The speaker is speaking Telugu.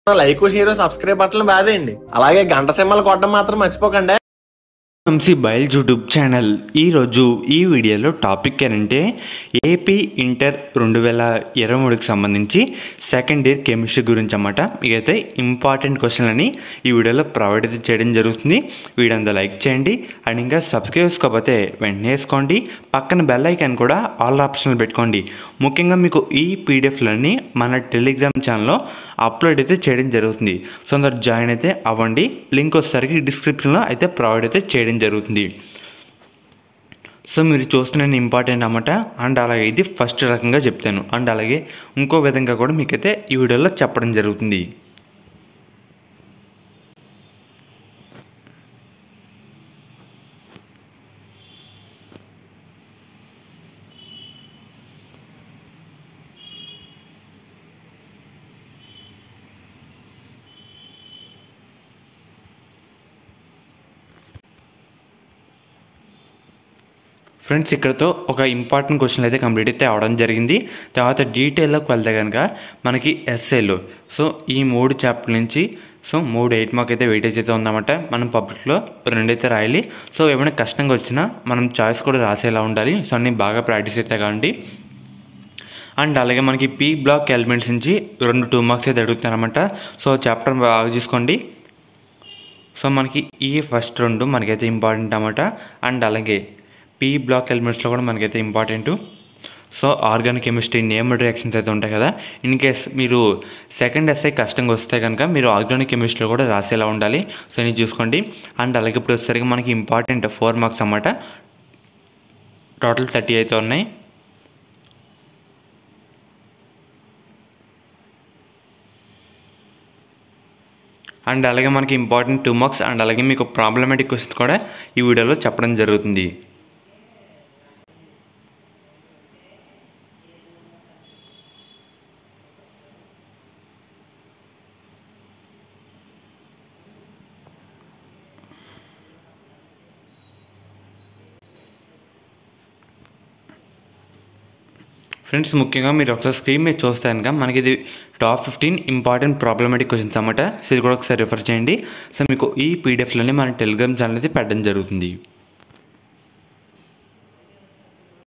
లైక్ షేర్ సబ్స్క్రైబ్ బట్టలు బాదేయండి అలాగే గంట సింహలు కొట్టడం మాత్రం మర్చిపోకండి ఎంసీ బయల్ యూట్యూబ్ ఛానల్ ఈరోజు ఈ వీడియోలో టాపిక్ ఏంటంటే ఏపీ ఇంటర్ రెండు వేల ఇరవై మూడుకి సంబంధించి సెకండ్ ఇయర్ కెమిస్ట్రీ గురించి అన్నమాట ఇకైతే ఇంపార్టెంట్ క్వశ్చన్లని ఈ వీడియోలో ప్రొవైడ్ అయితే చేయడం జరుగుతుంది వీడియో అంతా లైక్ చేయండి అండ్ ఇంకా సబ్స్క్రైబ్ చేసుకోకపోతే వెంటనే వేసుకోండి పక్కన బెల్ ఐకాన్ కూడా ఆల్ ఆప్షన్లు పెట్టుకోండి ముఖ్యంగా మీకు ఈ పీడిఎఫ్లన్నీ మన టెలిగ్రామ్ ఛానల్లో అప్లోడ్ అయితే చేయడం జరుగుతుంది సో అందరు జాయిన్ అయితే అవ్వండి లింక్ వచ్చేసరికి డిస్క్రిప్షన్లో అయితే ప్రొవైడ్ అయితే చేయడం జరుగుతుంది సో మీరు చూస్తున్న ఇంపార్టెంట్ అన్నమాట అండ్ అలాగే ఇది ఫస్ట్ రకంగా చెప్తాను అండ్ అలాగే ఇంకో విధంగా కూడా మీకైతే ఈ వీడియోలో చెప్పడం జరుగుతుంది ఫ్రెండ్స్ ఇక్కడతో ఒక ఇంపార్టెంట్ క్వశ్చన్ అయితే కంప్లీట్ అయితే అవడం జరిగింది తర్వాత డీటెయిల్లోకి వెళ్తే కనుక మనకి ఎస్ఏలో సో ఈ మూడు చాప్టర్ నుంచి సో మూడు ఎయిట్ మార్క్ అయితే వెయిటేజ్ అయితే ఉందన్నమాట మనం పబ్లిక్లో రెండైతే రాయాలి సో ఏమైనా కష్టంగా వచ్చినా మనం చాయిస్ కూడా రాసేలా ఉండాలి సో అన్నీ బాగా ప్రాక్టీస్ అయితే కావండి అండ్ అలాగే మనకి పీ బ్లాక్ ఎలిమెంట్స్ నుంచి రెండు టూ మార్క్స్ అయితే అడుగుతారనమాట సో చాప్టర్ బాగా చూసుకోండి సో మనకి ఈ ఫస్ట్ రెండు మనకైతే ఇంపార్టెంట్ అన్నమాట అండ్ అలాగే పీ బ్లాక్ ఎలిమెంట్స్లో కూడా మనకైతే important so organic chemistry name reactions అయితే ఉంటాయి కదా ఇన్ కేస్ మీరు సెకండ్ ఎస్ఐ కష్టంగా వస్తే కనుక మీరు ఆర్గానిక్ కెమిస్ట్రీలో కూడా రాసేలా ఉండాలి సో ఇది చూసుకోండి అండ్ అలాగే ఇప్పుడు వచ్చేసరికి మనకి ఇంపార్టెంట్ ఫోర్ మార్క్స్ అన్నమాట టోటల్ థర్టీ అయితే ఉన్నాయి అండ్ అలాగే మనకి ఇంపార్టెంట్ టూ మార్క్స్ అండ్ అలాగే మీకు ప్రాబ్లమేటిక్ క్వశ్చన్స్ కూడా ఈ వీడియోలో చెప్పడం జరుగుతుంది ఫ్రెండ్స్ ముఖ్యంగా మీరు ఒకసారి స్క్రీన్ మీద చూస్తే కనుక మనకి ఇది top fifteen important problematic questions అన్నమాట సో ఇది కూడా ఒకసారి రిఫర్ చేయండి సో మీకు ఈ పీడిఎఫ్లోనే మన టెలిగ్రామ్ ఛానల్ అయితే పెట్టడం జరుగుతుంది